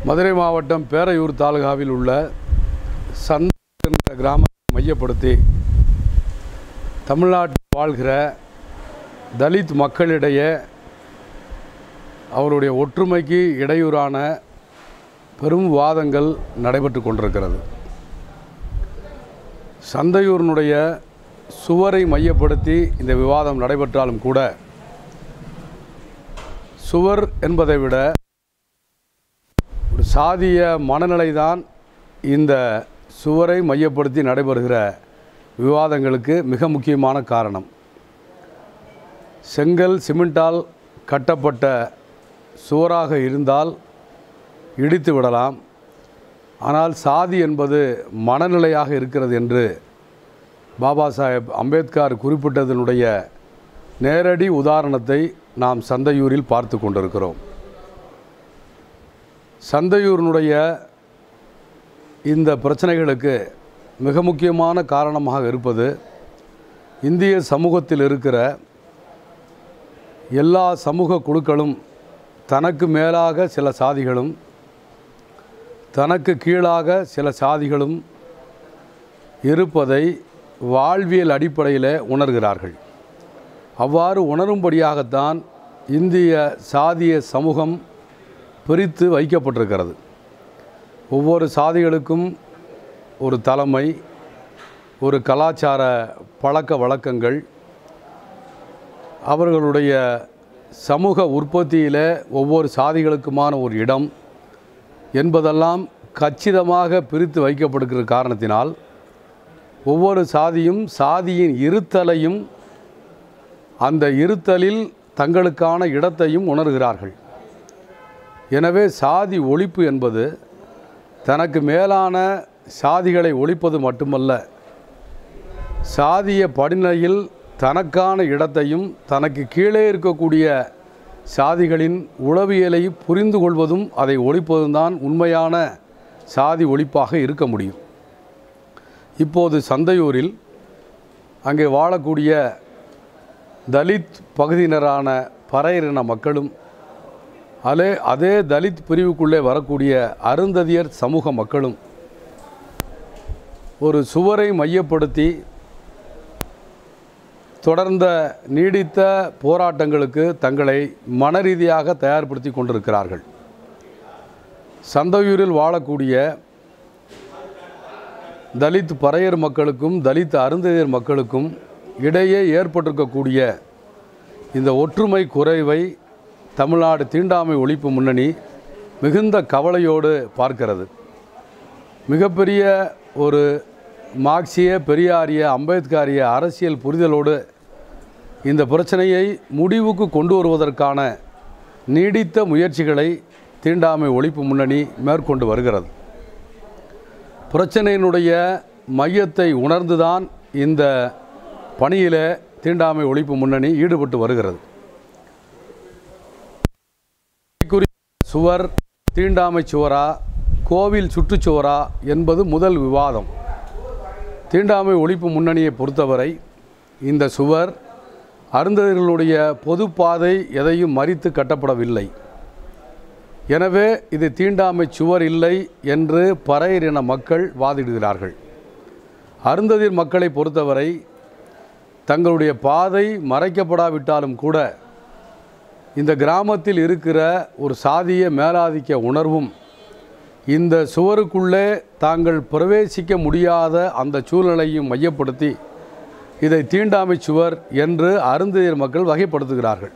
மதுரை மாவட்டம் பேரையூர் தாலுகாவில் உள்ள சந்தை என்ற கிராமத்தை மையப்படுத்தி தமிழ்நாட்டில் வாழ்கிற தலித் மக்களிடையே அவருடைய ஒற்றுமைக்கு இடையூறான பெரும் வாதங்கள் நடைபெற்று கொண்டிருக்கிறது சந்தையூரினுடைய சுவரை மையப்படுத்தி இந்த விவாதம் நடைபெற்றாலும் கூட சுவர் என்பதை விட ஒரு சாதிய மனநிலைதான் இந்த சுவரை மையப்படுத்தி நடைபெறுகிற விவாதங்களுக்கு மிக முக்கியமான காரணம் செங்கல் சிமெண்டால் கட்டப்பட்ட சுவராக இருந்தால் இடித்து விடலாம் ஆனால் சாதி என்பது மனநிலையாக இருக்கிறது என்று பாபா சாஹேப் அம்பேத்கர் குறிப்பிட்டதனுடைய நேரடி உதாரணத்தை நாம் சந்தையூரில் பார்த்து கொண்டிருக்கிறோம் சந்தையூரினுடைய இந்த பிரச்சனைகளுக்கு மிக முக்கியமான காரணமாக இருப்பது இந்திய சமூகத்தில் இருக்கிற எல்லா சமூக குழுக்களும் தனக்கு மேலாக சில சாதிகளும் தனக்கு கீழாக சில சாதிகளும் இருப்பதை வாழ்வியல் அடிப்படையில் உணர்கிறார்கள் அவ்வாறு உணரும்படியாகத்தான் இந்திய சாதிய சமூகம் பிரித்து வைக்கப்பட்டிருக்கிறது ஒவ்வொரு சாதிகளுக்கும் ஒரு தலைமை ஒரு கலாச்சார பழக்க வழக்கங்கள் அவர்களுடைய சமூக உற்பத்தியில் ஒவ்வொரு சாதிகளுக்குமான ஒரு இடம் என்பதெல்லாம் கச்சிதமாக பிரித்து வைக்கப்படுகிற காரணத்தினால் ஒவ்வொரு சாதியும் சாதியின் இருத்தலையும் அந்த இருத்தலில் தங்களுக்கான இடத்தையும் உணர்கிறார்கள் எனவே சாதி ஒழிப்பு என்பது தனக்கு மேலான சாதிகளை ஒழிப்பது மட்டுமல்ல சாதிய படிநிலையில் தனக்கான இடத்தையும் தனக்கு கீழே இருக்கக்கூடிய சாதிகளின் உளவியலை புரிந்து கொள்வதும் அதை ஒழிப்பதும் தான் உண்மையான சாதி ஒழிப்பாக இருக்க முடியும் இப்போது சந்தையூரில் அங்கே வாழக்கூடிய தலித் பகுதியினரான பறையரின மக்களும் அதே அதே தலித் பிரிவுக்குள்ளே வரக்கூடிய அருந்ததியர் சமூக மக்களும் ஒரு சுவரை மையப்படுத்தி தொடர்ந்த நீடித்த போராட்டங்களுக்கு தங்களை மனரீதியாக தயார்படுத்தி கொண்டிருக்கிறார்கள் சந்தையூரில் வாழக்கூடிய தலித் பறையர் மக்களுக்கும் தலித் அருந்ததியர் மக்களுக்கும் இடையே ஏற்பட்டிருக்கக்கூடிய இந்த ஒற்றுமை குறைவை தமிழ்நாடு தீண்டாமை ஒழிப்பு முன்னணி மிகுந்த கவலையோடு பார்க்கிறது மிகப்பெரிய ஒரு மார்க்சிய பெரியாரிய அம்பேத்கரிய அரசியல் புரிதலோடு இந்த பிரச்சனையை முடிவுக்கு கொண்டு வருவதற்கான நீடித்த முயற்சிகளை தீண்டாமை ஒழிப்பு முன்னணி மேற்கொண்டு வருகிறது பிரச்சனையினுடைய மையத்தை உணர்ந்துதான் இந்த பணியில் தீண்டாமை ஒழிப்பு முன்னணி ஈடுபட்டு வருகிறது குறித்த சுவர் தீண்டாமை சுவரா கோவில் சுற்றுச்சுவரா என்பது முதல் விவாதம் தீண்டாமை ஒழிப்பு முன்னணியை பொறுத்தவரை இந்த சுவர் அருந்ததிகளுடைய பொது பாதை எதையும் மறித்து கட்டப்படவில்லை எனவே இது தீண்டாமை சுவர் இல்லை என்று பறையர் இன மக்கள் வாதிடுகிறார்கள் அருந்ததிர் மக்களை பொறுத்தவரை தங்களுடைய பாதை மறைக்கப்படாவிட்டாலும் கூட இந்த கிராமத்தில் இருக்கிற ஒரு சாதிய மேலாதிக்க உணர்வும் இந்த சுவருக்குள்ளே தாங்கள் பிரவேசிக்க முடியாத அந்த சூழ்நிலையும் மையப்படுத்தி இதை தீண்டாமை சுவர் என்று அருந்ததியர் மக்கள் வகைப்படுத்துகிறார்கள்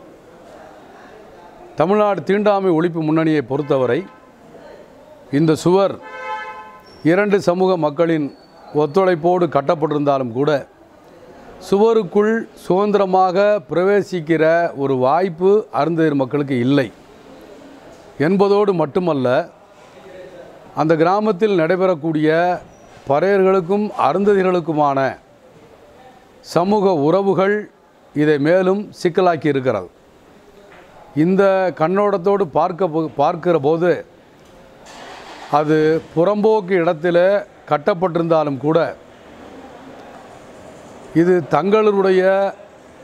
தமிழ்நாடு தீண்டாமை ஒழிப்பு முன்னணியை பொறுத்தவரை இந்த சுவர் இரண்டு சமூக மக்களின் ஒத்துழைப்போடு கட்டப்பட்டிருந்தாலும் கூட சுவருக்குள் சுதந்திரமாக பிரவேசிக்கிற ஒரு வாய்ப்பு அருந்ததியர் மக்களுக்கு இல்லை என்பதோடு மட்டுமல்ல அந்த கிராமத்தில் நடைபெறக்கூடிய பறையர்களுக்கும் அருந்ததிகளுக்குமான சமூக உறவுகள் இதை மேலும் சிக்கலாக்கி இருக்கிறது இந்த கண்ணோட்டத்தோடு பார்க்க போ- பார்க்கிற போது அது புறம்போக்கு இடத்தில் கட்டப்பட்டிருந்தாலும் கூட இது தங்களுடைய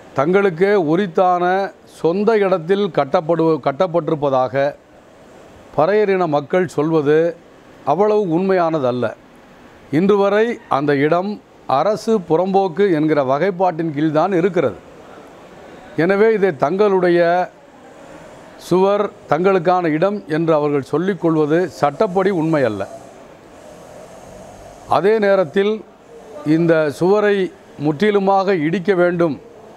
தங்களுக்கே உரித்தான சொந்த இடத்தில் கட்டப்படு கட்டப்பட்டிருப்பதாக பறையரின மக்கள் சொல்வது அவ்வளவு உண்மையானதல்ல இன்று வரை அந்த இடம் அரசு புறம்போக்கு என்கிற வகைப்பாட்டின் கீழ்தான் இருக்கிறது எனவே இதை தங்களுடைய சுவர் தங்களுக்கான இடம் என்று அவர்கள் சொல்லிக்கொள்வது சட்டப்படி உண்மை அல்ல அதே நேரத்தில் இந்த சுவரை முற்றிலுமாக இடிக்க வேண்டும்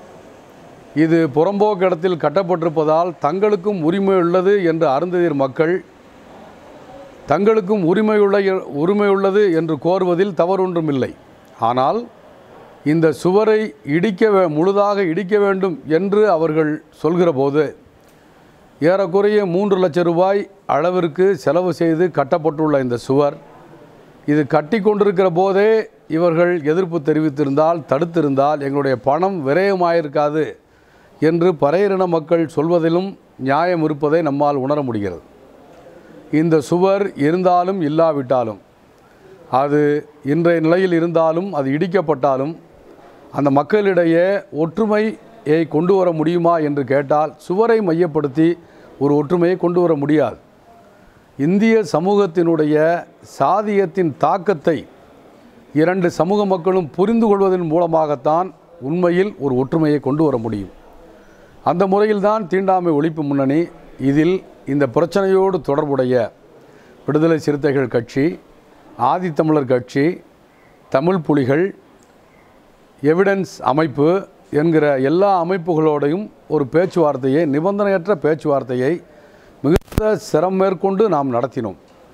இது புறம்போக்கு இடத்தில் கட்டப்பட்டிருப்பதால் தங்களுக்கும் உரிமை உள்ளது என்று அருந்ததியர் மக்கள் தங்களுக்கும் உரிமையுள்ள உரிமை உள்ளது என்று கோருவதில் தவறொன்றுமில்லை ஆனால் இந்த சுவரை இடிக்க வே முழுதாக இடிக்க வேண்டும் என்று அவர்கள் சொல்கிற போது ஏறக்குறைய மூன்று லட்சம் ரூபாய் அளவிற்கு செலவு செய்து கட்டப்பட்டுள்ள இந்த சுவர் இது கட்டி கொண்டிருக்கிற போதே இவர்கள் எதிர்ப்பு தெரிவித்திருந்தால் தடுத்திருந்தால் எங்களுடைய பணம் விரயமாயிருக்காது என்று பறையரின மக்கள் சொல்வதிலும் நியாயம் இருப்பதை நம்மால் உணர முடிகிறது இந்த சுவர் இருந்தாலும் இல்லாவிட்டாலும் அது இன்றைய நிலையில் இருந்தாலும் அது இடிக்கப்பட்டாலும் அந்த மக்களிடையே ஒற்றுமையை கொண்டு வர முடியுமா என்று கேட்டால் சுவரை மையப்படுத்தி ஒரு ஒற்றுமையை கொண்டு வர முடியாது இந்திய சமூகத்தினுடைய சாதியத்தின் தாக்கத்தை இரண்டு சமூக மக்களும் புரிந்து கொள்வதன் மூலமாகத்தான் உண்மையில் ஒரு ஒற்றுமையை கொண்டு வர முடியும் அந்த முறையில்தான் தீண்டாமை ஒழிப்பு முன்னணி இதில் இந்த பிரச்சனையோடு தொடர்புடைய விடுதலை சிறுத்தைகள் கட்சி ஆதித்தமிழர் கட்சி தமிழ் புலிகள் எவிடன்ஸ் அமைப்பு என்கிற எல்லா அமைப்புகளோடையும் ஒரு பேச்சுவார்த்தையை நிபந்தனையற்ற பேச்சுவார்த்தையை மிகுந்த சிரம் மேற்கொண்டு நாம் நடத்தினோம்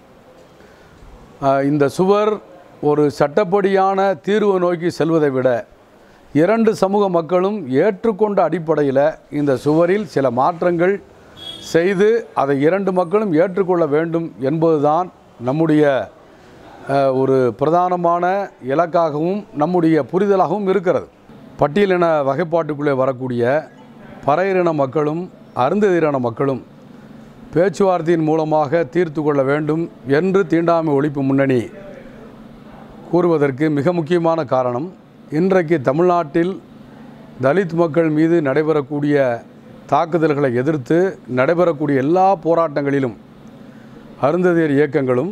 ஆஹ் இந்த சுவர் ஒரு சட்டப்படியான தீர்வை நோக்கி செல்வதை விட இரண்டு சமூக மக்களும் ஏற்றுக்கொண்ட அடிப்படையில் இந்த சுவரில் சில மாற்றங்கள் செய்து அதை இரண்டு மக்களும் ஏற்றுக்கொள்ள வேண்டும் என்பதுதான் நம்முடைய அஹ், ஒரு பிரதானமான இலக்காகவும் நம்முடைய புரிதலாகவும் இருக்கிறது பட்டியலின வகைப்பாட்டுக்குள்ளே வரக்கூடிய பறையரின மக்களும் அருந்ததிரின மக்களும் பேச்சுவார்த்தையின் மூலமாக தீர்த்து கொள்ள வேண்டும் என்று தீண்டாமை ஒழிப்பு முன்னணி கூறுவதற்கு மிக முக்கியமான காரணம் இன்றைக்கு தமிழ்நாட்டில் தலித் மக்கள் மீது நடைபெறக்கூடிய தாக்குதல்களை எதிர்த்து நடைபெறக்கூடிய எல்லா போராட்டங்களிலும் அருந்ததியர் இயக்கங்களும்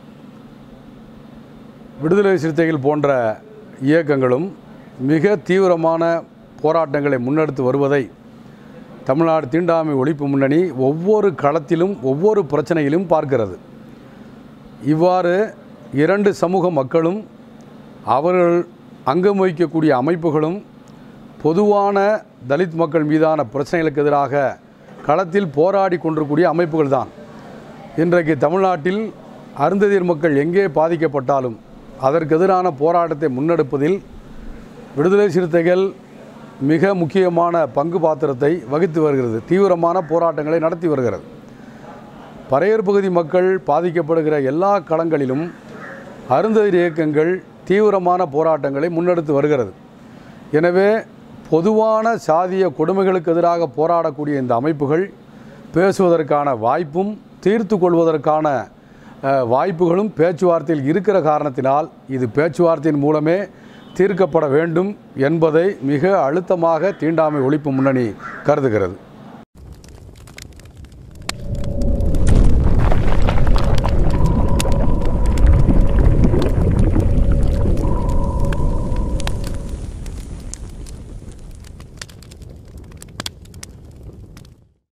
விடுதலை சிறுத்தைகள் போன்ற இயக்கங்களும் மிக தீவிரமான போராட்டங்களை முன்னெடுத்து வருவதை தமிழ்நாடு தீண்டாமை ஒழிப்பு முன்னணி ஒவ்வொரு களத்திலும் ஒவ்வொரு பிரச்சனையிலும் பார்க்கிறது இவ்வாறு இரண்டு சமூக மக்களும் அவர்கள் அங்கம் வகிக்கக்கூடிய அமைப்புகளும் பொதுவான தலித் மக்கள் மீதான பிரச்சனைகளுக்கு எதிராக களத்தில் போராடி கொண்டிருக்கூடிய அமைப்புகள் தான் இன்றைக்கு தமிழ்நாட்டில் அருந்ததியர் மக்கள் எங்கே பாதிக்கப்பட்டாலும் அதற்கு எதிரான போராட்டத்தை முன்னெடுப்பதில் விடுதலை சிறுத்தைகள் மிக முக்கியமான பங்கு பாத்திரத்தை வகித்து வருகிறது தீவிரமான போராட்டங்களை நடத்தி வருகிறது பறையர் பகுதி மக்கள் பாதிக்கப்படுகிற எல்லா களங்களிலும் அருந்ததியர் இயக்கங்கள் தீவிரமான போராட்டங்களை முன்னெடுத்து வருகிறது எனவே பொதுவான சாதிய கொடுமைகளுக்கு எதிராக போராடக்கூடிய இந்த அமைப்புகள் பேசுவதற்கான வாய்ப்பும் தீர்த்து கொள்வதற்கான அஹ், வாய்ப்புகளும் பேச்சுவார்த்தையில் இருக்கிற காரணத்தினால் இது பேச்சுவார்த்தையின் மூலமே தீர்க்கப்பட வேண்டும் என்பதை மிக அழுத்தமாக தீண்டாமை ஒழிப்பு முன்னணி கருதுகிறது